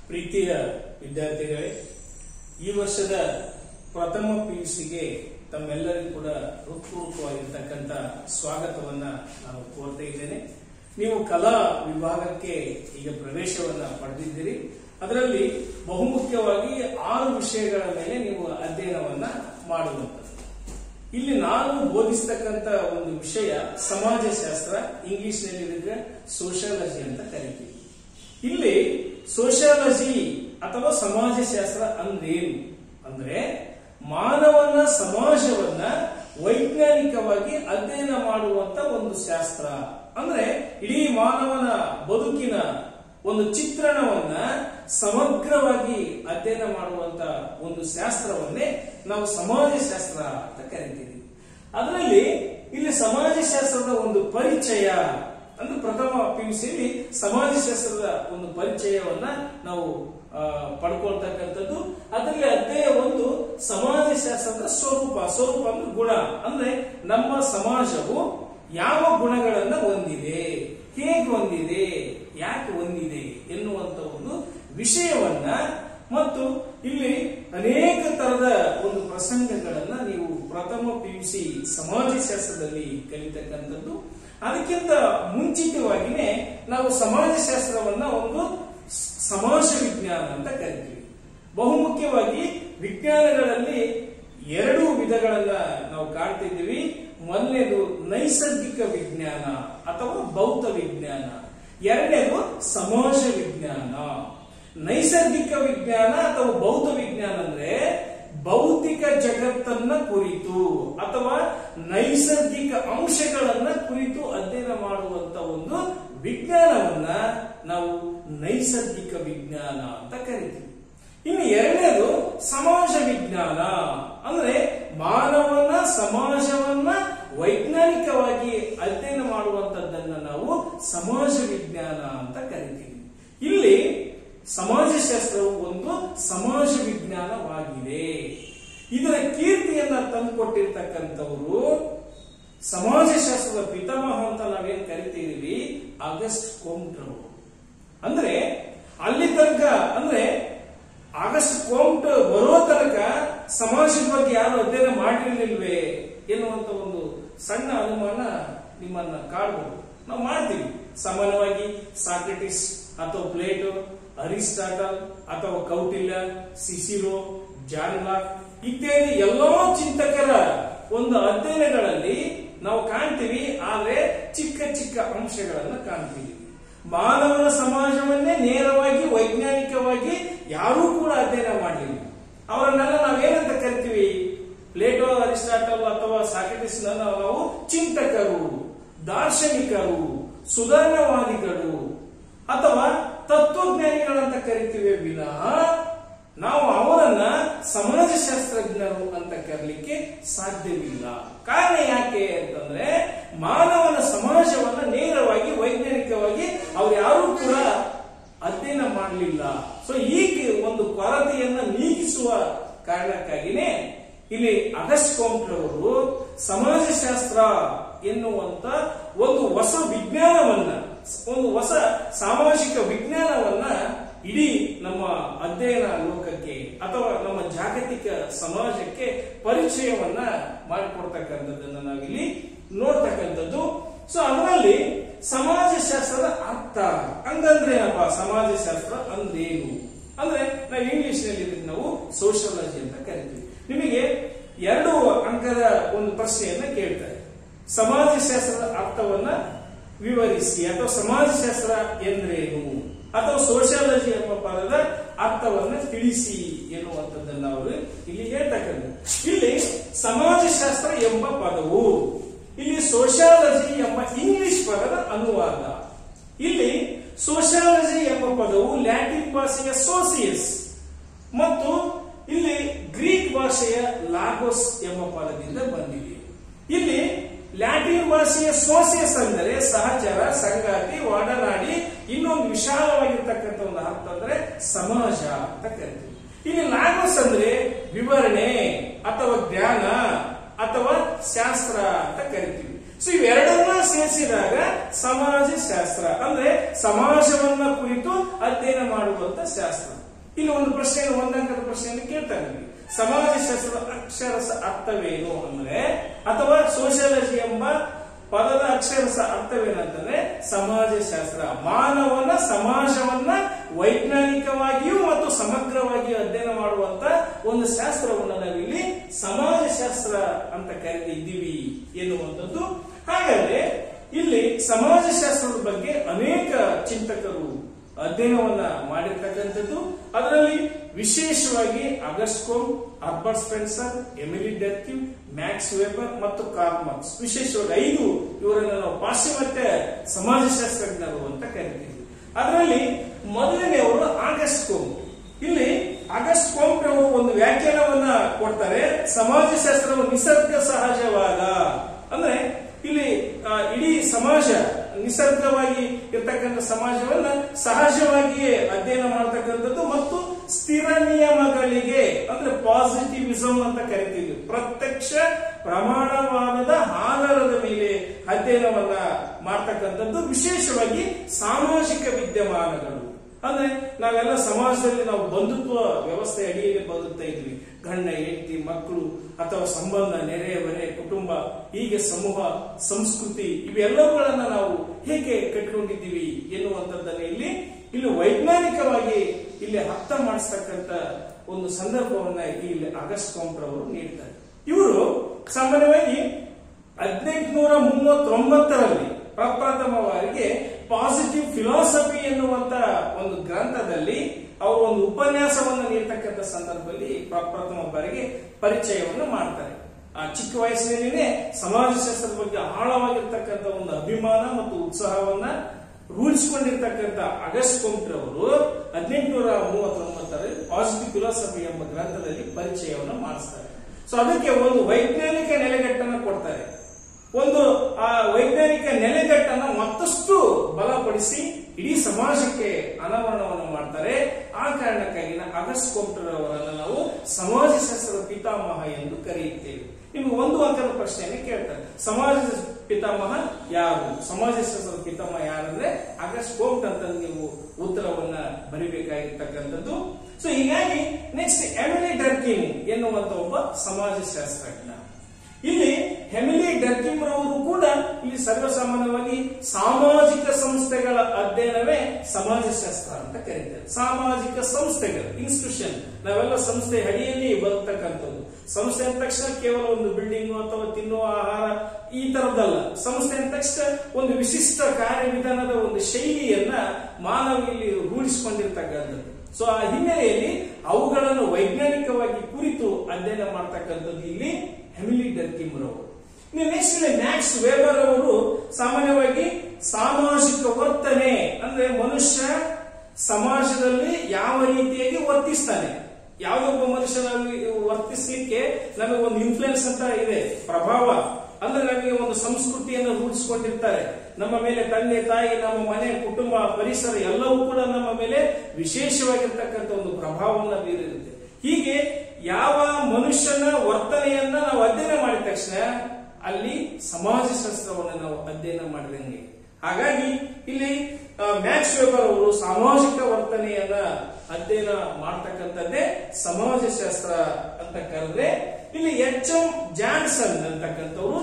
ಪ್ರೀತಿಯ ವಿದ್ಯಾರ್ಥಿಗಳೇ ಈ ವರ್ಷದ ಪ್ರಥಮ ಪಿಯುಸಿಗೆ ತಮ್ಮೆಲ್ಲರಿಗೂ ಕೂಡ ಹೃತ್ಪೂರ್ವಕವಾಗಿರ್ತಕ್ಕಂಥ ಸ್ವಾಗತವನ್ನ ನಾನು ಕೋರ್ತಾ ಇದ್ದೇನೆ ನೀವು ಕಲಾ ವಿಭಾಗಕ್ಕೆ ಈಗ ಪ್ರವೇಶವನ್ನ ಪಡೆದಿದ್ದೀರಿ ಅದರಲ್ಲಿ ಬಹುಮುಖ್ಯವಾಗಿ ಆರು ವಿಷಯಗಳ ಮೇಲೆ ನೀವು ಅಧ್ಯಯನವನ್ನ ಮಾಡುವಂಥದ್ದು ಇಲ್ಲಿ ನಾನು ಬೋಧಿಸ್ತಕ್ಕಂಥ ಒಂದು ವಿಷಯ ಸಮಾಜಶಾಸ್ತ್ರ ಇಂಗ್ಲಿಷ್ ನಲ್ಲಿ ಇದಕ್ಕೆ ಸೋಷಿಯಾಲಜಿ ಅಂತ ಕರಿತೀವಿ ಇಲ್ಲಿ ಸೋಷಿಯಾಲಜಿ ಅಥವಾ ಸಮಾಜಶಾಸ್ತ್ರ ಅಂದ್ರೇನು ಅಂದ್ರೆ ಮಾನವನ ಸಮಾಜವನ್ನ ವೈಜ್ಞಾನಿಕವಾಗಿ ಅಧ್ಯಯನ ಮಾಡುವಂತ ಒಂದು ಶಾಸ್ತ್ರ ಅಂದ್ರೆ ಇಡೀ ಮಾನವನ ಬದುಕಿನ ಒಂದು ಚಿತ್ರಣವನ್ನ ಸಮಗ್ರವಾಗಿ ಅಧ್ಯಯನ ಮಾಡುವಂತ ಒಂದು ಶಾಸ್ತ್ರವನ್ನೇ ನಾವು ಸಮಾಜಶಾಸ್ತ್ರ ಅಂತ ಕರಿತೀವಿ ಅದರಲ್ಲಿ ಇಲ್ಲಿ ಸಮಾಜಶಾಸ್ತ್ರದ ಒಂದು ಪರಿಚಯ ಅಂದ್ರೆ ಪ್ರಥಮ ಪಿಯುಸಿಯಲ್ಲಿ ಸಮಾಜಶಾಸ್ತ್ರದ ಒಂದು ಪರಿಚಯವನ್ನ ನಾವು ಆ, ಪಡ್ಕೊಳ್ತಕ್ಕಂಥದ್ದು ಅದರಲ್ಲಿ ಅಧ್ಯಾಯ ಒಂದು ಸಮಾಜಶಾಸ್ತ್ರದ ಸ್ವರೂಪ ಸ್ವರೂಪ ಅಂದ್ರೆ ಗುಣ ಅಂದ್ರೆ ನಮ್ಮ ಸಮಾಜವು ಯಾವ ಗುಣಗಳನ್ನ ಹೊಂದಿದೆ ಹೇಗೆ ಹೊಂದಿದೆ ಯಾಕೆ ಹೊಂದಿದೆ ಎನ್ನುವಂತ ಒಂದು ವಿಷಯವನ್ನ ಮತ್ತು ಇಲ್ಲಿ ಅನೇಕ ತರದ ಒಂದು ಪ್ರಸಂಗಗಳನ್ನ ನೀವು ಪ್ರಥಮ ಪಿಯುಸಿ ಸಮಾಜಶಾಸ್ತ್ರದಲ್ಲಿ ಕಲಿತಕ್ಕಂಥದ್ದು ಅದಕ್ಕಿಂತ ಮುಂಚಿತವಾಗಿನೇ ನಾವು ಸಮಾಜಶಾಸ್ತ್ರವನ್ನ ಒಂದು ಸ- ಸಮಾಜ ವಿಜ್ಞಾನ ಅಂತ ಕರಿತೀವಿ ಬಹುಮುಖ್ಯವಾಗಿ ವಿಜ್ಞಾನಗಳಲ್ಲಿ ಎರಡು ವಿಧಗಳನ್ನ ನಾವು ಕಾಣ್ತಿದ್ದೀವಿ ಮೊದಲನೇದು ನೈಸರ್ಗಿಕ ವಿಜ್ಞಾನ ಅಥವಾ ಭೌತ ವಿಜ್ಞಾನ ಎರಡನೇದು ಸಮಾಜ ವಿಜ್ಞಾನ ನೈಸರ್ಗಿಕ ವಿಜ್ಞಾನ ಅಥವಾ ಭೌತ ವಿಜ್ಞಾನ ಅಂದ್ರೆ ಭೌತಿಕ ಜಗತ್ತನ್ನ ಕುರಿತು ಅಥವಾ ನೈಸರ್ಗಿಕ ಅಂಶಗಳನ್ನ ಕುರಿತು ಅಧ್ಯಯನ ಮಾಡುವಂತ ಒಂದು ವಿಜ್ಞಾನವನ್ನ ನಾವು ನೈಸರ್ಗಿಕ ವಿಜ್ಞಾನ ಅಂತ ಕರಿತೀವಿ ಇನ್ನು ಎರಡನೇದು ಸಮಾಜ ವಿಜ್ಞಾನ ಅಂದ್ರೆ ಮಾನವನ ಸಮಾಜವನ್ನ ವೈಜ್ಞಾನಿಕವಾಗಿ ಅಧ್ಯಯನ ಮಾಡುವಂತದ್ದನ್ನ ನಾವು ಸಮಾಜ ವಿಜ್ಞಾನ ಅಂತ ಕರಿತೀವಿ ಇಲ್ಲಿ ಸಮಾಜಶಾಸ್ತ್ರವು ಒಂದು ಸಮಾಜ ವಿಜ್ಞಾನವಾಗಿದೆ ಇದರ ಕೀರ್ತಿಯನ್ನ ತಂದುಕೊಟ್ಟಿರ್ತಕ್ಕಂಥವರು ಸಮಾಜಶಾಸ್ತ್ರದ ಪಿತಾಮಹ ಅಂತ ನಾವೇನ್ ಕರಿತೀವಿ ಆಗಸ್ಟ್ ಕೋಮ್ಟ್ರವರು ಅಂದ್ರೆ ಅಲ್ಲಿ ತನಕ ಅಂದ್ರೆ ಆಗಸ್ಟ್ ಕೋಮ್ಟ್ ಬರೋ ತನಕ ಸಮಾಜದ ಬಗ್ಗೆ ಯಾರು ಅಧ್ಯಯನ ಮಾಡಿರ್ಲಿಲ್ವೇ ಎನ್ನುವಂತ ಒಂದು ಸಣ್ಣ ಅನುಮಾನ ನಿಮ್ಮನ್ನ ಕಾಡ್ಬೋದು ನಾವು ಮಾಡ್ತೀವಿ ಸಾಮಾನ್ಯವಾಗಿ ಸಾಕ್ರೆಟಿಸ್ ಅಥವಾ ಪ್ಲೇಟೋ ಅರಿಸ್ಟಾಟಲ್ ಅಥವಾ ಕೌಟಿಲ್ಯ ಸಿಸಿರೋ ಜಾನ್ ಲಾಕ್ ಇತ್ಯಾದಿ ಎಲ್ಲೋ ಚಿಂತಕರ ಒಂದು ಅಧ್ಯಯನಗಳಲ್ಲಿ ನಾವು ಕಾಣ್ತೀವಿ ಆದ್ರೆ ಚಿಕ್ಕ ಚಿಕ್ಕ ಅಂಶಗಳನ್ನ ಕಾಣ್ತೀವಿ ಮಾನವನ ಸಮಾಜವನ್ನೇ ನೇರವಾಗಿ ವೈಜ್ಞಾನಿಕವಾಗಿ ಯಾರೂ ಕೂಡ ಅಧ್ಯಯನ ಮಾಡಲಿಲ್ಲ ಅವರನ್ನೆಲ್ಲ ನಾವೇನಂತ ಕರಿತೀವಿ ಪ್ಲೇಟೋ ಅರಿಸ್ಟಾಟಲ್ ಅಥವಾ ಸಾಕ್ರೆಟಿಸ್ ನಾವು ಚಿಂತಕರು ದಾರ್ಶನಿಕರು ಸುಧಾರಣವಾದಿಗಳು ಅಥವಾ ತತ್ವಜ್ಞಾನಿಗಳಂತ ಕರಿತೀವಿ ವಿನಃ ನಾವು ಅವರನ್ನ ಸಮಾಜಶಾಸ್ತ್ರಜ್ಞರು ಅಂತ ಕರೀಲಿಕ್ಕೆ ಸಾಧ್ಯವಿಲ್ಲ ಕಾರಣ ಯಾಕೆ ಅಂತಂದ್ರೆ ಮಾನವನ ಸಮಾಜವನ್ನ ನೇರವಾಗಿ ವೈಜ್ಞಾನಿಕವಾಗಿ ಅವ್ರು ಯಾರೂ ಕೂಡ ಅಧ್ಯಯನ ಮಾಡಲಿಲ್ಲ ಸೊ ಈಗ ಒಂದು ಕೊರತೆಯನ್ನ ನೀಗಿಸುವ ಕಾರಣಕ್ಕಾಗಿನೇ ಇಲ್ಲಿ ಅಗಸ್ಟ್ ಕೋಮ್ಟ್ರವರು ಸಮಾಜಶಾಸ್ತ್ರ ಎನ್ನುವಂತ ಒಂದು ಹೊಸ ವಿಜ್ಞಾನವನ್ನ ಒಂದು ಹೊಸ ಸಾಮಾಜಿಕ ವಿಜ್ಞಾನವನ್ನ ಇಡೀ ನಮ್ಮ ಅಧ್ಯಯನ ಲೋಕಕ್ಕೆ ಅಥವಾ ನಮ್ಮ ಜಾಗತಿಕ ಸಮಾಜಕ್ಕೆ ಪರಿಚಯವನ್ನ ಮಾಡಿಕೊಡ್ತಕ್ಕಂಥದ್ದನ್ನ ನಾವಿಲ್ಲಿ ನೋಡ್ತಕ್ಕಂಥದ್ದು ಸೊ ಅದರಲ್ಲಿ ಸಮಾಜಶಾಸ್ತ್ರದ ಅರ್ಥ ಹಂಗಂದ್ರೆ ಏನಪ್ಪ ಸಮಾಜಶಾಸ್ತ್ರ ಅಂದ್ರೇನು ಅಂದ್ರೆ ನಾವು ಇಂಗ್ಲಿಷ್ ನಲ್ಲಿ ಇದಕ್ಕೆ ನಾವು ಸೋಷಿಯಾಲಜಿ ಅಂತ ಕರಿತೀವಿ ನಿಮಗೆ ಎರಡು ಅಂಕದ ಒಂದು ಪ್ರಶ್ನೆಯನ್ನ ಕೇಳ್ತಾರೆ ಸಮಾಜಶಾಸ್ತ್ರದ ಅರ್ಥವನ್ನ ವಿವರಿಸಿ ಅಥವಾ ಸಮಾಜಶಾಸ್ತ್ರ ಎಂದ್ರೇನು ಅಥವಾ ಸೋಷಿಯಾಲಜಿ ಎಂಬ ಪದದ ಅರ್ಥವನ್ನ ತಿಳಿಸಿ ಎನ್ನುವಂಥದ್ದನ್ನ ಅವರು ಇಲ್ಲಿ ಹೇಳ್ತಕ್ಕಂಥ ಇಲ್ಲಿ ಸಮಾಜಶಾಸ್ತ್ರ ಎಂಬ ಪದವು ಇಲ್ಲಿ ಸೋಷಿಯಾಲಜಿ ಎಂಬ ಇಂಗ್ಲಿಷ್ ಪದದ ಅನುವಾದ ಇಲ್ಲಿ ಸೋಷಿಯಾಲಜಿ ಎಂಬ ಪದವು ಲ್ಯಾಟಿನ್ ಭಾಷೆಯ ಸೋಸಿಯಸ್ ಮತ್ತು ಇಲ್ಲಿ ಗ್ರೀಕ್ ಭಾಷೆಯ ಲಾಗೋಸ್ ಎಂಬ ಪದದಿಂದ ಬಂದಿದೆ ಇಲ್ಲಿ ಲ್ಯಾಟಿನ್ ಭಾಷೆಯ ಸೋಸಿಯಸ್ ಅಂದರೆ ಸಹಚರ ಸಂಗಾತಿ ಒಡನಾಡಿ ಇನ್ನೊಂದು ವಿಶಾಲವಾಗಿರ್ತಕ್ಕಂಥ ಒಂದು ಅರ್ಥ ಅಂದ್ರೆ ಸಮಾಜ ಅಂತ ಕರಿತೀವಿ ಇಲ್ಲಿ ಲಾಗೋಸ್ ಅಂದ್ರೆ ವಿವರಣೆ ಅಥವಾ ಜ್ಞಾನ ಅಥವಾ ಶಾಸ್ತ್ರ ಅಂತ ಕರಿತೀವಿ ಸೊ ಇವೆರಡನ್ನ ಸೇರಿಸಿದಾಗ ಸಮಾಜ ಶಾಸ್ತ್ರ ಅಂದ್ರೆ ಸಮಾಜವನ್ನ ಕುರಿತು ಅಧ್ಯಯನ ಮಾಡುವಂತ ಶಾಸ್ತ್ರ ಇಲ್ಲಿ ಒಂದು ಪ್ರಶ್ನೆ ಒಂದಂಕದ ಪ್ರಶ್ನೆಯನ್ನು ಕೇಳ್ತಾರೆ ನಿಮಗೆ ಸಮಾಜಶಾಸ್ತ್ರದ ಅಕ್ಷರಸ ಅರ್ಥವೇನು ಅಂದ್ರೆ ಅಥವಾ ಸೋಷಿಯಾಲಜಿ ಎಂಬ ಪದದ ಅಕ್ಷರಸ ಅರ್ಥವೇನಂತಂದ್ರೆ ಸಮಾಜಶಾಸ್ತ್ರ ಮಾನವನ ಸಮಾಜವನ್ನ ವೈಜ್ಞಾನಿಕವಾಗಿಯೂ ಮತ್ತು ಸಮಗ್ರವಾಗಿಯೂ ಅಧ್ಯಯನ ಮಾಡುವಂತ ಒಂದು ಶಾಸ್ತ್ರವನ್ನ ನಾವಿಲ್ಲಿ ಸಮಾಜಶಾಸ್ತ್ರ ಅಂತ ಕರೆದಿದ್ದೀವಿ ಎನ್ನುವಂಥದ್ದು ಹಾಗಾದ್ರೆ ಇಲ್ಲಿ ಸಮಾಜಶಾಸ್ತ್ರದ ಬಗ್ಗೆ ಅನೇಕ ಚಿಂತಕರು ಅಧ್ಯಯನವನ್ನ ಮಾಡಿರ್ತಕ್ಕಂಥದ್ದು ಅದರಲ್ಲಿ ವಿಶೇಷವಾಗಿ Auguste Comte Herbert Spencer Emile Durkheim Max Weber ಮತ್ತು ಕಾರ್ಲ್ ಮಾರ್ಕ್ಸ್ ವಿಶೇಷವಾಗಿ ಐದು ಇವರನ್ನ ನಾವು ಪಾಶ್ಚಿಮಾತ್ಯ ಸಮಾಜಶಾಸ್ತ್ರಜ್ಞರು ಅಂತ ಕರಿತೀವಿ ಅದರಲ್ಲಿ ಮೊದಲನೆಯವರು ಆಗಸ್ಟ್ ಕೋಮ್ ಇಲ್ಲಿ ಆಗಸ್ಟ್ ಕೋಮ್ ಅವರು ಒಂದು ವ್ಯಾಖ್ಯಾನವನ್ನ ಕೊಡ್ತಾರೆ ಸಮಾಜಶಾಸ್ತ್ರವು ನಿಸರ್ಗ ಸಹಜವಾದ ಅಂದ್ರೆ ಇಲ್ಲಿ ಆ, ಇಡೀ ಸಮಾಜ ನಿಸರ್ಗವಾಗಿ ಇರ್ತಕ್ಕಂಥ ಸಮಾಜವನ್ನ ಸಹಜವಾಗಿಯೇ ಅಧ್ಯಯನ ಮಾಡ್ತಕ್ಕಂಥದ್ದು ಮತ್ತು ಸ್ಥಿರ ನಿಯಮಗಳಿಗೆ ಅಂದ್ರೆ ಪಾಸಿಟಿವಿಸಮ್ ಅಂತ ಕರಿತೀವಿ ಪ್ರತ್ಯಕ್ಷ ಪ್ರಮಾಣವಾದದ ಆಧಾರದ ಮೇಲೆ ಅಧ್ಯಯನವನ್ನ ಮಾಡ್ತಕ್ಕಂಥದ್ದು ವಿಶೇಷವಾಗಿ ಸಾಮಾಜಿಕ ವಿದ್ಯಮಾನಗಳು ಅಂದ್ರೆ ನಾವೆಲ್ಲ ಸಮಾಜದಲ್ಲಿ ನಾವು ಬಂಧುತ್ವ ವ್ಯವಸ್ಥೆ ಅಡಿಯಲ್ಲಿ ಬದುಕ್ತಾ ಇದ್ವಿ ಗಂಡ ಹೆಂಡತಿ ಮಕ್ಕಳು ಅಥವಾ ಸಂಬಂಧ ನೆರೆಯವರೆ ಕುಟುಂಬ ಹೀಗೆ ಸಮೂಹ ಸಂಸ್ಕೃತಿ ಇವೆಲ್ಲವುಗಳನ್ನ ನಾವು ಹೇಗೆ ಕಟ್ಕೊಂಡಿದ್ದೀವಿ ಎನ್ನುವಂಥದ್ದನ್ನ ಇಲ್ಲಿ ಇಲ್ಲಿ ವೈಜ್ಞಾನಿಕವಾಗಿ ಇಲ್ಲಿ ಅರ್ಥ ಮಾಡಿಸ್ತಕ್ಕಂಥ ಒಂದು ಸಂದರ್ಭವನ್ನ ಇಲ್ಲಿ ಆಗಸ್ಟ್ ಕೌಂಟರ್ ಅವರು ನೀಡ್ತಾರೆ ಇವರು ಸಾಮಾನ್ಯವಾಗಿ ಹದಿನೆಂಟುನೂರ ಮೂವತ್ತೊಂಬತ್ತರಲ್ಲಿ ಪ್ರಪ್ರಥಮವಾಗಿ ಪಾಸಿಟಿವ್ ಫಿಲಾಸಫಿ ಎನ್ನುವಂತ ಒಂದು ಗ್ರಂಥದಲ್ಲಿ ಅವರು ಒಂದು ಉಪನ್ಯಾಸವನ್ನು ನೀಡ್ತಕ್ಕಂಥ ಸಂದರ್ಭದಲ್ಲಿ ಪ್ರಪ್ರಥಮ ಬಾರಿಗೆ ಪರಿಚಯವನ್ನು ಮಾಡ್ತಾರೆ ಆ ಚಿಕ್ಕ ವಯಸ್ಸಿನಲ್ಲಿನೇ ಸಮಾಜಶಾಸ್ತ್ರದ ಬಗ್ಗೆ ಆಳವಾಗಿರ್ತಕ್ಕಂಥ ಒಂದು ಅಭಿಮಾನ ಮತ್ತು ಉತ್ಸಾಹವನ್ನ ರೂಢಿಸಿಕೊಂಡಿರ್ತಕ್ಕಂಥ ಅಗಸ್ಟ್ ಕೊಂಟ್ರ್ ಅವರು ಹದಿನೆಂಟುನೂರ ಮೂವತ್ತೊಂಬತ್ತರಲ್ಲಿ ಪಾಸಿಟಿವ್ ಫಿಲಾಸಫಿ ಎಂಬ ಗ್ರಂಥದಲ್ಲಿ ಪರಿಚಯವನ್ನು ಮಾಡಿಸ್ತಾರೆ ಸೊ ಅದಕ್ಕೆ ಒಂದು ವೈಜ್ಞಾನಿಕ ನೆಲೆಗಟ್ಟನ್ನು ಕೊಡ್ತಾರೆ ಒಂದು ಆ ವೈಜ್ಞಾನಿಕ ನೆಲೆಗಟ್ಟನ್ನ ಮತ್ತಷ್ಟು ಬಲಪಡಿಸಿ ಇಡೀ ಸಮಾಜಕ್ಕೆ ಅನಾವರಣವನ್ನು ಮಾಡ್ತಾರೆ ಆ ಕಾರಣಕ್ಕಾಗಿ ನಾ ಅಗಸ್ಟ್ ಕೋಪ್ಟರ್ ಅವರನ್ನು ನಾವು ಸಮಾಜಶಾಸ್ತ್ರದ ಪಿತಾಮಹ ಎಂದು ಕರೆಯುತ್ತೇವೆ ನಿಮ್ಗೆ ಒಂದು ಅಂಕದ ಪ್ರಶ್ನೆಯನ್ನು ಕೇಳ್ತಾರೆ ಸಮಾಜ ಪಿತಾಮಹ ಯಾರು ಸಮಾಜಶಾಸ್ತ್ರದ ಪಿತಾಮಹ ಯಾರಂದ್ರೆ ಅಗಸ್ಟ್ ಕೋಪ್ಟ್ ಅಂತ ನೀವು ಉತ್ತರವನ್ನ ಬರಿಬೇಕಾಗಿರ್ತಕ್ಕಂಥದ್ದು ಸೊ ಹೀಗಾಗಿ ನೆಕ್ಸ್ಟ್ ಎಮಿಲಿ ಡರ್ಕಿನ್ ಎನ್ನುವಂತ ಒಬ್ಬ ಸಮಾಜಶಾಸ್ತ್ರಜ್ಞ ಇಲ್ಲಿ ಹೆಮಿಲಿ ಡರ್ಕಿಮ್ ರವರು ಕೂಡ ಇಲ್ಲಿ ಸರ್ವಸಾಮಾನ್ಯವಾಗಿ ಸಾಮಾಜಿಕ ಸಂಸ್ಥೆಗಳ ಅಧ್ಯಯನವೇ ಸಮಾಜಶಾಸ್ತ್ರ ಅಂತ ಕರೀತಾರೆ ಸಾಮಾಜಿಕ ಸಂಸ್ಥೆಗಳು ಇನ್ಸ್ಟಿಟ್ಯೂಷನ್ ನಾವೆಲ್ಲ ಸಂಸ್ಥೆ ಅಡಿಯಲ್ಲಿ ಬದುಕ್ತಕ್ಕಂಥದ್ದು ಸಂಸ್ಥೆ ಅಂದ ತಕ್ಷಣ ಕೇವಲ ಒಂದು ಬಿಲ್ಡಿಂಗ್ ಅಥವಾ ತಿನ್ನುವ ಆಹಾರ ಈ ತರದ್ದಲ್ಲ ಸಂಸ್ಥೆ ಅಂದ ತಕ್ಷಣ ಒಂದು ವಿಶಿಷ್ಟ ಕಾರ್ಯವಿಧಾನದ ಒಂದು ಶೈಲಿಯನ್ನ ಮಾನವ ಇಲ್ಲಿ ರೂಢಿಸಿಕೊಂಡಿರ್ತಕ್ಕಂಥದ್ದು ಸೊ ಆ ಹಿನ್ನೆಲೆಯಲ್ಲಿ ಅವುಗಳನ್ನು ವೈಜ್ಞಾನಿಕವಾಗಿ ಕುರಿತು ಅಧ್ಯಯನ ಮಾಡ್ತಕ್ಕಂಥದ್ದು ಇಲ್ಲಿ ಹೆಮಿಲಿ ಡರ್ಕಿಮ್ ರವರು ನೆಕ್ಸ್ಟ್ ಇಲ್ಲಿ ಮ್ಯಾಕ್ಸ್ ವೇಬರ್ ಅವರು ಸಾಮಾನ್ಯವಾಗಿ ಸಾಮಾಜಿಕ ವರ್ತನೆ ಅಂದ್ರೆ ಮನುಷ್ಯ ಸಮಾಜದಲ್ಲಿ ಯಾವ ರೀತಿಯಾಗಿ ವರ್ತಿಸ್ತಾನೆ ಯಾವ್ದೊಬ್ಬ ಮನುಷ್ಯನಲ್ಲಿ ವರ್ತಿಸ್ಲಿಕ್ಕೆ ನಮಗೆ ಒಂದು ಇನ್ಫ್ಲುಯೆನ್ಸ್ ಅಂತ ಇದೆ ಪ್ರಭಾವ ಅಂದ್ರೆ ನಮಗೆ ಒಂದು ಸಂಸ್ಕೃತಿಯನ್ನು ರೂಢಿಸಿಕೊಂಡಿರ್ತಾರೆ ನಮ್ಮ ಮೇಲೆ ತಂದೆ ತಾಯಿ ನಮ್ಮ ಮನೆ ಕುಟುಂಬ ಪರಿಸರ ಎಲ್ಲವೂ ಕೂಡ ನಮ್ಮ ಮೇಲೆ ವಿಶೇಷವಾಗಿರ್ತಕ್ಕಂಥ ಒಂದು ಪ್ರಭಾವವನ್ನು ಬೀರಿರುತ್ತೆ ಹೀಗೆ ಯಾವ ಮನುಷ್ಯನ ವರ್ತನೆಯನ್ನ ನಾವು ಅಧ್ಯಯನ ಮಾಡಿದ ತಕ್ಷಣ ಅಲ್ಲಿ ಸಮಾಜಶಾಸ್ತ್ರವನ್ನು ನಾವು ಅಧ್ಯಯನ ಮಾಡಿದಂಗೆ ಹಾಗಾಗಿ ಇಲ್ಲಿ ಆ, ಮ್ಯಾಕ್ಸ್ ವೆಬರ್ ಅವರು ಸಾಮಾಜಿಕ ವರ್ತನೆಯನ್ನ ಅಧ್ಯಯನ ಮಾಡ್ತಕ್ಕಂಥದ್ದೇ ಸಮಾಜಶಾಸ್ತ್ರ ಅಂತ ಕರೆದ್ರೆ ಇಲ್ಲಿ ಎಚ್ ಎಂ ಜಾನ್ಸನ್ ಅಂತಕ್ಕಂಥವ್ರು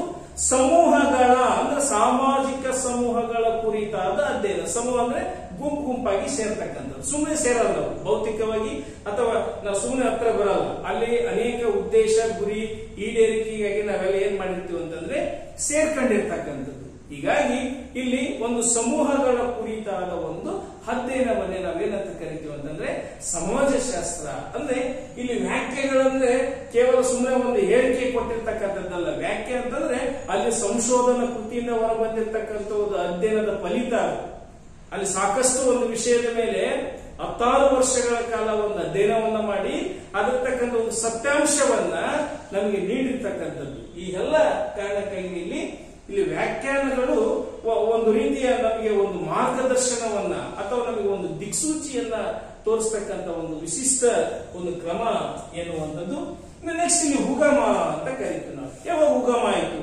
ಸಮೂಹಗಳ ಅಂದ್ರೆ ಸಾಮಾಜಿಕ ಸಮೂಹಗಳ ಕುರಿತಾದ ಅಧ್ಯಯನ ಸಮೂಹ ಅಂದ್ರೆ ಗುಂಪು ಗುಂಪಾಗಿ ಸೇರ್ತಕ್ಕಂಥದ್ದು ಸುಮ್ಮನೆ ಸೇರಲ್ಲ ನಾವು ಭೌತಿಕವಾಗಿ ಅಥವಾ ನಾವು ಸುಮ್ಮನೆ ಹತ್ರ ಬರಲ್ಲ ಅಲ್ಲಿ ಅನೇಕ ಉದ್ದೇಶ ಗುರಿ ಈಡೇರಿಕೆಗಾಗಿ ನಾವೆಲ್ಲ ಏನ್ ಮಾಡಿರ್ತೀವಿ ಅಂತಂದ್ರೆ ಸೇರ್ಕೊಂಡಿರ್ತಕ್ಕಂಥದ್ದು ಹೀಗಾಗಿ ಇಲ್ಲಿ ಒಂದು ಸಮೂಹಗಳ ಕುರಿತಾದ ಒಂದು ಅಧ್ಯಯನವನ್ನೇ ನಾವೇನಂತ ಕರಿತೀವಿ ಅಂತಂದ್ರೆ ಸಮಾಜಶಾಸ್ತ್ರ ಅಂದ್ರೆ ಇಲ್ಲಿ ವ್ಯಾಖ್ಯೆಗಳಂದ್ರೆ ಕೇವಲ ಸುಮ್ಮನೆ ಒಂದು ಹೇಳಿಕೆ ಕೊಟ್ಟಿರ್ತಕ್ಕಂಥದ್ದಲ್ಲ ವ್ಯಾಖ್ಯೆ ಅಂತಂದ್ರೆ ಅಲ್ಲಿ ಸಂಶೋಧನಾ ಕೃತಿಯಿಂದ ಹೊರಬಂದಿರ್ತಕ್ಕಂಥ ಒಂದು ಅಧ್ಯಯನದ ಫಲಿತ ಅದು. ಅಲ್ಲಿ ಸಾಕಷ್ಟು ಒಂದು ವಿಷಯದ ಮೇಲೆ ಹತ್ತಾರು ವರ್ಷಗಳ ಕಾಲ ಒಂದು ಅಧ್ಯಯನವನ್ನ ಮಾಡಿ ಅದರ್ತಕ್ಕಂಥ ಒಂದು ಸತ್ಯಾಂಶವನ್ನ ನಮಗೆ ನೀಡಿರ್ತಕ್ಕಂಥದ್ದು ಈ ಎಲ್ಲ ಕಾರಣಕ್ಕಾಗಿ ಇಲ್ಲಿ ಇಲ್ಲಿ ವ್ಯಾಖ್ಯಾನಗಳು ಒ- ಒಂದು ರೀತಿಯ ನಮಗೆ ಒಂದು ಮಾರ್ಗದರ್ಶನವನ್ನ ಅಥವಾ ನಮಗೆ ಒಂದು ದಿಕ್ಸೂಚಿಯನ್ನ ತೋರಿಸ್ತಕ್ಕಂಥ ಒಂದು ವಿಶಿಷ್ಟ ಒಂದು ಕ್ರಮ ಎನ್ನುವಂಥದ್ದು ನೆಕ್ಸ್ಟ್ ಇಲ್ಲಿ ಉಗಮ ಅಂತ ಕರಿತೀವಿ ನಾವು ಯಾವಾಗ ಉಗಮ ಆಯಿತು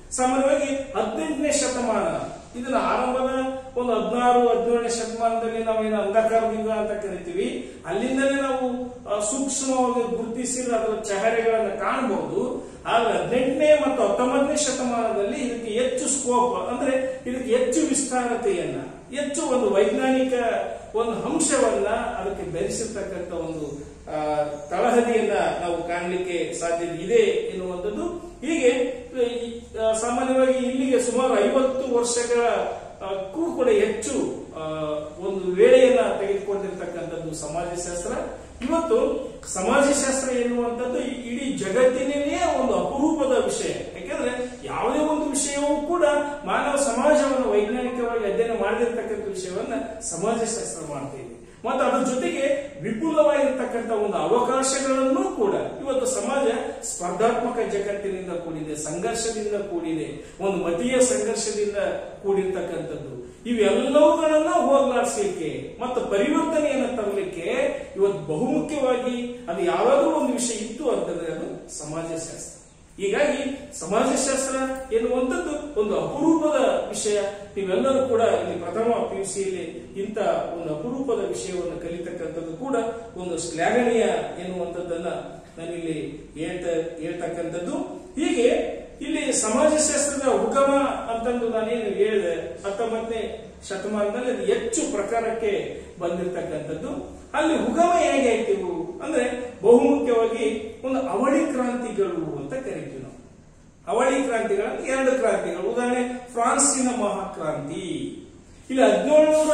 ಸಾಮಾನ್ಯವಾಗಿ ಹದಿನೆಂಟನೇ ಶತಮಾನ ಇದನ್ನ ಆರಂಭದ ಒಂದು ಹದಿನಾರು ಹದಿನೇಳನೇ ಶತಮಾನದಲ್ಲಿ ನಾವೇನು ಅಂಧಕಾರ ಯುಗ ಅಂತ ಕರಿತೀವಿ ಅಲ್ಲಿಂದಲೇ ನಾವು ಆ, ಸೂಕ್ಷ್ಮವಾಗಿ ಗುರುತಿಸಿದ ಅದರ ಚಹರೆಗಳನ್ನು ಕಾಣಬಹುದು ಆದ್ರೆ ಹದಿನೆಂಟನೇ ಮತ್ತು ಹತ್ತೊಂಬತ್ತನೇ ಶತಮಾನದಲ್ಲಿ ಇದಕ್ಕೆ ಹೆಚ್ಚು ಸ್ಕೋಪ್ ಅಂದ್ರೆ ಇದಕ್ಕೆ ಹೆಚ್ಚು ವಿಸ್ತಾರತೆಯನ್ನ ಹೆಚ್ಚು ಒಂದು ವೈಜ್ಞಾನಿಕ ಒಂದು ಅಂಶವನ್ನ ಅದಕ್ಕೆ ಬೆರೆಸಿರ್ತಕ್ಕಂಥ ಒಂದು ಆ, ತಳಹದಿಯನ್ನ ನಾವು ಕಾಣಲಿಕ್ಕೆ ಸಾಧ್ಯತೆ ಇದೆ ಎನ್ನುವಂಥದ್ದು ಹೀಗೆ ಈ, ಆ, ಸಾಮಾನ್ಯವಾಗಿ ಇಲ್ಲಿಗೆ ಸುಮಾರು ಐವತ್ತು ವರ್ಷಗಳ ಆ, ಕ್ಕೂ ಕೂಡ ಹೆಚ್ಚು ಆ, ಒಂದು ವೇಳೆಯನ್ನ ತೆಗೆದುಕೊಂಡಿರ್ತಕ್ಕಂಥದ್ದು ಸಮಾಜಶಾಸ್ತ್ರ ಇವತ್ತು ಸಮಾಜಶಾಸ್ತ್ರ ಎನ್ನುವಂಥದ್ದು ಈ ಇಡೀ ಜಗತ್ತಿನಲ್ಲೇ ಒಂದು ಅಪರೂಪದ ವಿಷಯ ಯಾಕೆಂದ್ರೆ ಯಾವುದೇ ಒಂದು ವಿಷಯವೂ ಕೂಡ ಮಾನವ ಸಮಾಜವನ್ನು ವೈಜ್ಞಾನಿಕವಾಗಿ ಅಧ್ಯಯನ ಮಾಡದಿರ್ತಕ್ಕಂಥ ವಿಷಯವನ್ನ ಸಮಾಜಶಾಸ್ತ್ರ ಮಾಡ್ತೀವಿ ಮತ್ತು ಅದ್ರ ಜೊತೆಗೆ ವಿಪುಲವಾಗಿರ್ತಕ್ಕಂಥ ಒಂದು ಅವಕಾಶಗಳನ್ನು ಕೂಡ ಇವತ್ತು ಸಮಾಜ ಸ್ಪರ್ಧಾತ್ಮಕ ಜಗತ್ತಿನಿಂದ ಕೂಡಿದೆ ಸಂಘರ್ಷದಿಂದ ಕೂಡಿದೆ ಒಂದು ಮತೀಯ ಸಂಘರ್ಷದಿಂದ ಕೂಡಿರ್ತಕ್ಕಂಥದ್ದು ಇವೆಲ್ಲವುಗಳನ್ನ ಹೋಗ್ಲಾಡಿಸ್ಲಿಕ್ಕೆ ಮತ್ತು ಪರಿವರ್ತನೆಯನ್ನು ತರಲಿಕ್ಕೆ ಇವತ್ತು ಬಹುಮುಖ್ಯವಾಗಿ ಅದು ಯಾವಾಗಲೂ ಒಂದು ವಿಷಯ ಇತ್ತು ಅಂತಂದ್ರೆ ಅದು ಸಮಾಜಶಾಸ್ತ್ರ ಹೀಗಾಗಿ ಸಮಾಜಶಾಸ್ತ್ರ ಎನ್ನುವಂಥದ್ದು ಒಂದು ಅಪರೂಪದ ವಿಷಯ ನೀವೆಲ್ಲರೂ ಕೂಡ ಇಲ್ಲಿ ಪ್ರಥಮ ಪಿ ಯಲ್ಲಿ ಇಂಥ ಒಂದು ಅಪರೂಪದ ವಿಷಯವನ್ನು ಕಲಿತಕ್ಕಂಥದ್ದು ಕೂಡ ಒಂದು ಶ್ಲಾಘನೀಯ ಎನ್ನುವಂಥದ್ದನ್ನ ನಾನಿಲ್ಲಿ ಹೇಳ್ತಾ ಹೇಳ್ತಕ್ಕಂಥದ್ದು ಹೀಗೆ ಇಲ್ಲಿ ಸಮಾಜಶಾಸ್ತ್ರದ ಉಗಮ ಅಂತಂದು ನಾನೇನು ಹೇಳಿದೆ ಹತ್ತೊಂಬತ್ತನೇ ಶತಮಾನದಲ್ಲಿ ಅದು ಹೆಚ್ಚು ಪ್ರಕಾರಕ್ಕೆ ಬಂದಿರತಕ್ಕಂಥದ್ದು ಅಲ್ಲಿ ಉಗಮ ಹೇಗೆ ಆಯ್ತು ಅಂದ್ರೆ ಬಹುಮುಖ್ಯವಾಗಿ ಒಂದು ಅವಳಿ ಕ್ರಾಂತಿಗಳು ಅಂತ ಕರಿತೀವಿ ನಾವು ಅವಳಿ ಕ್ರಾಂತಿಗಳ ಎರಡು ಕ್ರಾಂತಿಗಳು ಉದಾಹರಣೆ ಫ್ರಾನ್ಸಿನ ಮಹಾಕ್ರಾಂತಿ ಇಲ್ಲಿ ಹದಿನೇಳುನೂರ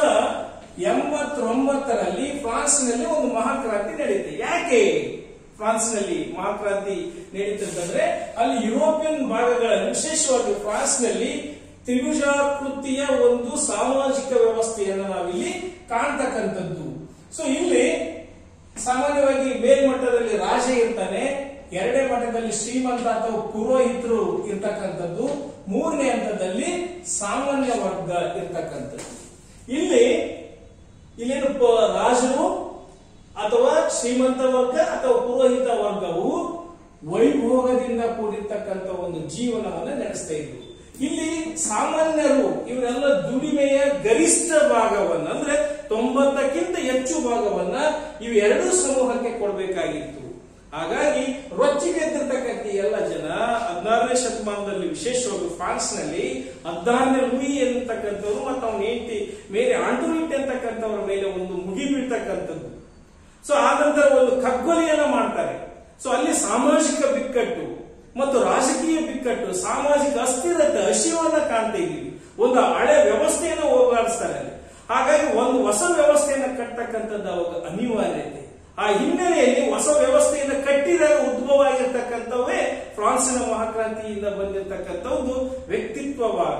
ಎಂಬತ್ತೊಂಬತ್ತರಲ್ಲಿ ಫ್ರಾನ್ಸ್ನಲ್ಲಿ ಒಂದು ಮಹಾಕ್ರಾಂತಿ ನಡೆಯುತ್ತೆ ಯಾಕೆ ಫ್ರಾನ್ಸ್ನಲ್ಲಿ ಮಹಾಕ್ರಾಂತಿ ನಡೀತದಂದ್ರೆ ಅಲ್ಲಿ ಯುರೋಪಿಯನ್ ಭಾಗಗಳಲ್ಲಿ ವಿಶೇಷವಾಗಿ ಫ್ರಾನ್ಸ್ನಲ್ಲಿ ತ್ರಿಭುಜಾಕೃತಿಯ ಒಂದು ಸಾಮಾಜಿಕ ವ್ಯವಸ್ಥೆಯನ್ನು ನಾವಿಲ್ಲಿ ಕಾಣ್ತಕ್ಕಂಥದ್ದು ಸೊ ಇಲ್ಲಿ ಸಾಮಾನ್ಯವಾಗಿ ಮೇಲ್ಮಟ್ಟದಲ್ಲಿ ರಾಜ ಇರ್ತಾನೆ ಎರಡನೇ ಮಟ್ಟದಲ್ಲಿ ಶ್ರೀಮಂತ ಅಥವಾ ಪುರೋಹಿತರು ಇರ್ತಕ್ಕಂಥದ್ದು ಮೂರನೇ ಹಂತದಲ್ಲಿ ಸಾಮಾನ್ಯ ವರ್ಗ ಇರ್ತಕ್ಕಂಥದ್ದು ಇಲ್ಲಿ ಇಲ್ಲೇನು ಪ- ರಾಜರು ಅಥವಾ ಶ್ರೀಮಂತ ವರ್ಗ ಅಥವಾ ಪುರೋಹಿತ ವರ್ಗವು ವೈಭೋಗದಿಂದ ಕೂಡಿರ್ತಕ್ಕಂಥ ಒಂದು ಜೀವನವನ್ನು ನಡೆಸ್ತಾ ಇದ್ರು ಇಲ್ಲಿ ಸಾಮಾನ್ಯರು ಇವರೆಲ್ಲ ದುಡಿಮೆಯ ಗರಿಷ್ಠ ಭಾಗವನ್ನ ಅಂದ್ರೆ ತೊಂಬತ್ತಕ್ಕಿಂತ ಹೆಚ್ಚು ಭಾಗವನ್ನ ಇವೆರಡೂ ಸಮೂಹಕ್ಕೆ ಕೊಡಬೇಕಾಗಿತ್ತು ಹಾಗಾಗಿ ರೊಚ್ಚಿಗೆದ್ದಿರ್ತಕ್ಕಂಥ ಎಲ್ಲ ಜನ ಹದಿನಾರನೇ ಶತಮಾನದಲ್ಲಿ ವಿಶೇಷವಾಗಿ ಫ್ರಾನ್ಸ್ ನಲ್ಲಿ ಹದಿನಾರನೇ ಲೂಯಿ ಎನ್ನತಕ್ಕಂಥವ್ರು ಮತ್ತು ಅವನ ಹೆಂಡತಿ ಮೇಲೆ ಆಂಟೋನಿಟ್ ಅಂತಕ್ಕಂಥವ್ರ ಮೇಲೆ ಒಂದು ಮುಗಿ ಬೀಳ್ತಕ್ಕಂಥದ್ದು ಸೊ ಆ ನಂತರ ಒಂದು ಕಗ್ಗೊಲೆಯನ್ನ ಮಾಡ್ತಾರೆ ಸೊ ಅಲ್ಲಿ ಸಾಮಾಜಿಕ ಬಿಕ್ಕಟ್ಟು ಮತ್ತು ರಾಜಕೀಯ ಬಿಕ್ಕಟ್ಟು ಸಾಮಾಜಿಕ ಅಸ್ಥಿರತೆ ಹಸಿವನ್ನ ಕಾಣ್ತಾ ಇದೀವಿ ಒಂದು ಹಳೆ ವ್ಯವಸ್ಥೆಯನ್ನು ಹೋಗಲಾಡಿಸ್ತಾರೆ ಅಲ್ಲಿ ಹಾಗಾಗಿ ಒಂದು ಹೊಸ ವ್ಯವಸ್ಥೆಯನ್ನ ಕಟ್ಟತಕ್ಕಂಥದ್ದು ಅವಾಗ ಅನಿವಾರ್ಯತೆ ಆ ಹಿನ್ನೆಲೆಯಲ್ಲಿ ಹೊಸ ವ್ಯವಸ್ಥೆಯನ್ನು ಕಟ್ಟಿದಾಗ ಉದ್ಭವ ಆಗಿರ್ತಕ್ಕಂಥವೇ ಫ್ರಾನ್ಸಿನ ಮಹಾಕ್ರಾಂತಿಯಿಂದ ಬಂದಿರತಕ್ಕಂಥದ್ದು ವ್ಯಕ್ತಿತ್ವವಾದ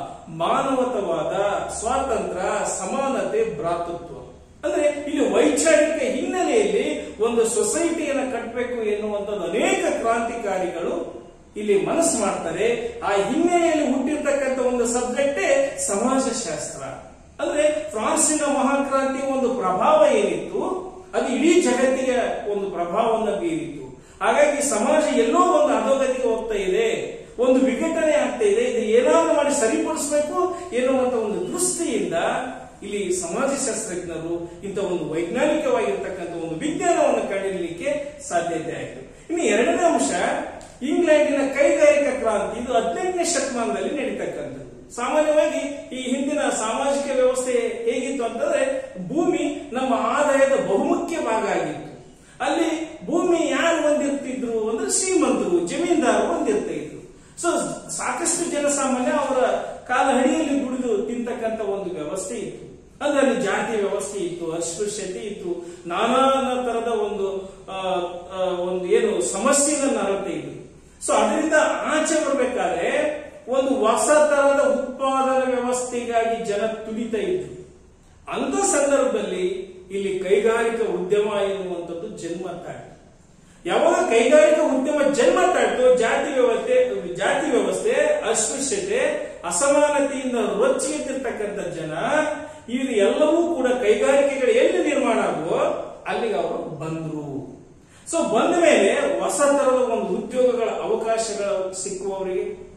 ಮಾನವತವಾದ ಸ್ವಾತಂತ್ರ್ಯ ಸಮಾನತೆ ಭ್ರಾತೃತ್ವ ಅಂದ್ರೆ ಇಲ್ಲಿ ವೈಚಾರಿಕ ಹಿನ್ನೆಲೆಯಲ್ಲಿ ಒಂದು ಸೊಸೈಟಿಯನ್ನು ಕಟ್ಟಬೇಕು ಎನ್ನುವಂಥದ್ದು ಅನೇಕ ಕ್ರಾಂತಿಕಾರಿಗಳು ಇಲ್ಲಿ ಮನಸ್ಸು ಮಾಡ್ತಾರೆ ಆ ಹಿನ್ನೆಲೆಯಲ್ಲಿ ಹುಟ್ಟಿರ್ತಕ್ಕಂಥ ಒಂದು ಸಬ್ಜೆಕ್ಟೇ ಸಮಾಜಶಾಸ್ತ್ರ ಅಂದ್ರೆ ಫ್ರಾನ್ಸಿನ ಮಹಾಕ್ರಾಂತಿ ಒಂದು ಪ್ರಭಾವ ಏನಿತ್ತು ಅದು ಇಡೀ ಜಗತ್ತಿಗೆ ಒಂದು ಪ್ರಭಾವವನ್ನು ಬೀರಿತು ಹಾಗಾಗಿ ಸಮಾಜ ಎಲ್ಲೋ ಒಂದು ಅಧೋಗತಿಗೆ ಹೋಗ್ತಾ ಇದೆ ಒಂದು ವಿಘಟನೆ ಆಗ್ತಾ ಇದೆ ಇದು ಏನಾದ್ರೂ ಮಾಡಿ ಸರಿಪಡಿಸಬೇಕು ಎನ್ನುವಂತ ಒಂದು ದೃಷ್ಟಿಯಿಂದ ಇಲ್ಲಿ ಸಮಾಜಶಾಸ್ತ್ರಜ್ಞರು ಇಂಥ ಒಂದು ವೈಜ್ಞಾನಿಕವಾಗಿರ್ತಕ್ಕಂಥ ಒಂದು ವಿಜ್ಞಾನವನ್ನು ಕಂಡಿರಲಿಕ್ಕೆ ಸಾಧ್ಯತೆ ಆಯಿತು ಇನ್ನು ಎರಡನೇ ಅಂಶ ಇಂಗ್ಲೆಂಡಿನ ಕೈಗಾರಿಕಾ ಕ್ರಾಂತಿ ಇದು ಹದಿನೆಂಟನೇ ಶತಮಾನದಲ್ಲಿ ನಡೀತಕ್ಕಂಥದ್ದು ಸಾಮಾನ್ಯವಾಗಿ ಈ ಹಿಂದಿನ ಸಾಮಾಜಿಕ ವ್ಯವಸ್ಥೆ ಹೇಗಿತ್ತು ಅಂತಂದ್ರೆ ಭೂಮಿ ನಮ್ಮ ಆದಾಯದ ಬಹುಮುಖ್ಯ ಭಾಗ ಆಗಿತ್ತು ಅಲ್ಲಿ ಭೂಮಿ ಯಾರು ಹೊಂದಿರ್ತಿದ್ರು ಅಂದ್ರೆ ಶ್ರೀಮಂತರು ಜಮೀನ್ದಾರರು ಹೊಂದಿರ್ತಾ ಇದ್ರು ಸೊ ಸಾಕಷ್ಟು ಜನಸಾಮಾನ್ಯ ಅವರ ಕಾಲ ಹಡಿಯಲ್ಲಿ ದುಡಿದು ತಿಂತಕ್ಕಂತ ಒಂದು ವ್ಯವಸ್ಥೆ ಇತ್ತು ಅಂದ್ರೆ ಅಲ್ಲಿ ಜಾತಿ ವ್ಯವಸ್ಥೆ ಇತ್ತು ಅಸ್ಪೃಶ್ಯತೆ ಇತ್ತು ನಾನಾ ತರದ ಒಂದು ಆ, ಆ, ಒಂದು ಏನು ಸಮಸ್ಯೆಗಳನ್ನ ಅರಳ್ತಾ ಇದ್ರು ಸೊ ಅದರಿಂದ ಆಚೆ ಬರ್ಬೇಕಾದ್ರೆ ಒಂದು ಹೊಸ ತರದ ಉತ್ಪಾದನಾ ವ್ಯವಸ್ಥೆಗಾಗಿ ಜನ ತುಡಿತಾ ಇದ್ರು ಅಂತ ಸಂದರ್ಭದಲ್ಲಿ ಇಲ್ಲಿ ಕೈಗಾರಿಕಾ ಉದ್ಯಮ ಎನ್ನುವಂಥದ್ದು ಜನ್ಮ ತಾಳಿ ಯಾವಾಗ ಕೈಗಾರಿಕಾ ಉದ್ಯಮ ಜನ್ಮ ತಾಳ್ತು ಜಾತಿ ವ್ಯವಸ್ಥೆ ಜಾತಿ ವ್ಯವಸ್ಥೆ ಅಸ್ಪೃಶ್ಯತೆ ಅಸಮಾನತೆಯಿಂದ ರೊಚ್ಚಿಗೆದ್ದಿರ್ತಕ್ಕಂಥ ಜನ ಇದು ಎಲ್ಲವೂ ಕೂಡ ಕೈಗಾರಿಕೆಗಳು ಎಲ್ಲಿ ನಿರ್ಮಾಣ ಆಗುವೋ ಅಲ್ಲಿಗೆ ಅವರು ಬಂದ್ರು ಸೊ ಬಂದ ಮೇಲೆ ಹೊಸ ತರದ ಒಂದು ಉದ್ಯೋಗಗಳ ಅವಕಾಶಗಳು ಸಿಕ್ಕುವವರಿಗೆ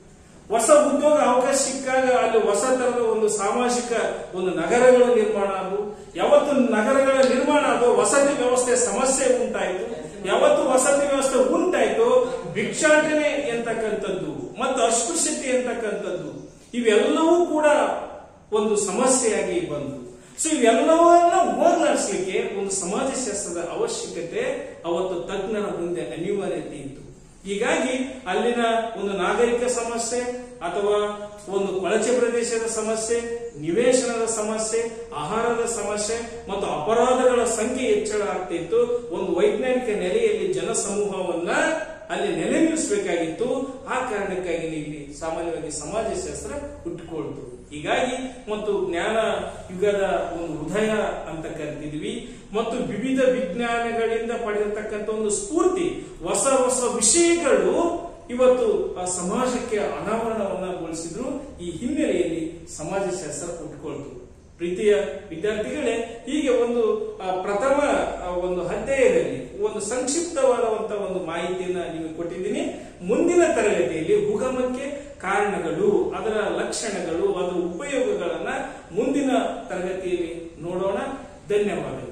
ಹೊಸ ಉದ್ಯೋಗ ಅವಕಾಶ ಸಿಕ್ಕಾಗ ಅಲ್ಲಿ ಹೊಸ ತರದ ಒಂದು ಸಾಮಾಜಿಕ ಒಂದು ನಗರಗಳ ನಿರ್ಮಾಣ ಅದು ಯಾವತ್ತು ನಗರಗಳ ನಿರ್ಮಾಣ ಅದು ವಸತಿ ವ್ಯವಸ್ಥೆ ಸಮಸ್ಯೆ ಉಂಟಾಯಿತು ಯಾವತ್ತು ವಸತಿ ವ್ಯವಸ್ಥೆ ಉಂಟಾಯ್ತು ಭಿಕ್ಷಾಟನೆ ಎಂತಕ್ಕಂಥದ್ದು ಮತ್ತು ಅಸ್ಪೃಶ್ಯತೆ ಎಂತಕ್ಕಂಥದ್ದು ಇವೆಲ್ಲವೂ ಕೂಡ ಒಂದು ಸಮಸ್ಯೆಯಾಗಿ ಬಂತು ಸೊ ಇವೆಲ್ಲವನ್ನ ಹೋಗ್ಲಾಡಿಸ್ಲಿಕ್ಕೆ ಒಂದು ಸಮಾಜಶಾಸ್ತ್ರದ ಅವಶ್ಯಕತೆ ಅವತ್ತು ತಜ್ಞರ ಮುಂದೆ ಅನಿವಾರ್ಯತೆ ಇತ್ತು ಹೀಗಾಗಿ ಅಲ್ಲಿನ ಒಂದು ನಾಗರಿಕ ಸಮಸ್ಯೆ ಅಥವಾ ಒಂದು ಕೊಳಚೆ ಪ್ರದೇಶದ ಸಮಸ್ಯೆ ನಿವೇಶನದ ಸಮಸ್ಯೆ ಆಹಾರದ ಸಮಸ್ಯೆ ಮತ್ತು ಅಪರಾಧಗಳ ಸಂಖ್ಯೆ ಹೆಚ್ಚಳ ಆಗ್ತಿತ್ತು ಒಂದು ವೈಜ್ಞಾನಿಕ ನೆಲೆಯಲ್ಲಿ ಜನಸಮೂಹವನ್ನ ಅಲ್ಲಿ ನೆಲೆ ನಿಲ್ಲಿಸಬೇಕಾಗಿತ್ತು ಆ ಕಾರಣಕ್ಕಾಗಿ ಇಲ್ಲಿ ಸಾಮಾನ್ಯವಾಗಿ ಸಮಾಜಶಾಸ್ತ್ರ ಹುಟ್ಟಿಕೊಳ್ತು ಹೀಗಾಗಿ ಮತ್ತು ಜ್ಞಾನ ಯುಗದ ಒಂದು ಉದಯ ಅಂತ ಕರಿತಿದ್ವಿ ಮತ್ತು ವಿವಿಧ ವಿಜ್ಞಾನಗಳಿಂದ ಪಡೆದಿರ್ತಕ್ಕಂಥ ಒಂದು ಸ್ಫೂರ್ತಿ ಹೊಸ ಹೊಸ ವಿಷಯಗಳು ಇವತ್ತು ಆ ಸಮಾಜಕ್ಕೆ ಅನಾವರಣವನ್ನಗೊಳಿಸಿದ್ರು ಈ ಹಿನ್ನೆಲೆಯಲ್ಲಿ ಸಮಾಜಶಾಸ್ತ್ರ ಹುಟ್ಟಿಕೊಳ್ತು ಪ್ರೀತಿಯ ವಿದ್ಯಾರ್ಥಿಗಳೇ ಹೀಗೆ ಒಂದು ಆ, ಪ್ರಥಮ ಆ, ಒಂದು ಅಧ್ಯಾಯದಲ್ಲಿ ಒಂದು ಸಂಕ್ಷಿಪ್ತವಾದಂತಹ ಒಂದು ಮಾಹಿತಿಯನ್ನ ನಿಮಗೆ ಕೊಟ್ಟಿದ್ದೀನಿ ಮುಂದಿನ ತರಗತಿಯಲ್ಲಿ ಉಗಮಕ್ಕೆ ಕಾರಣಗಳು ಅದರ ಲಕ್ಷಣಗಳು ಅದರ ಉಪಯೋಗಗಳನ್ನ ಮುಂದಿನ ತರಗತಿಯಲ್ಲಿ ನೋಡೋಣ ಧನ್ಯವಾದಗಳು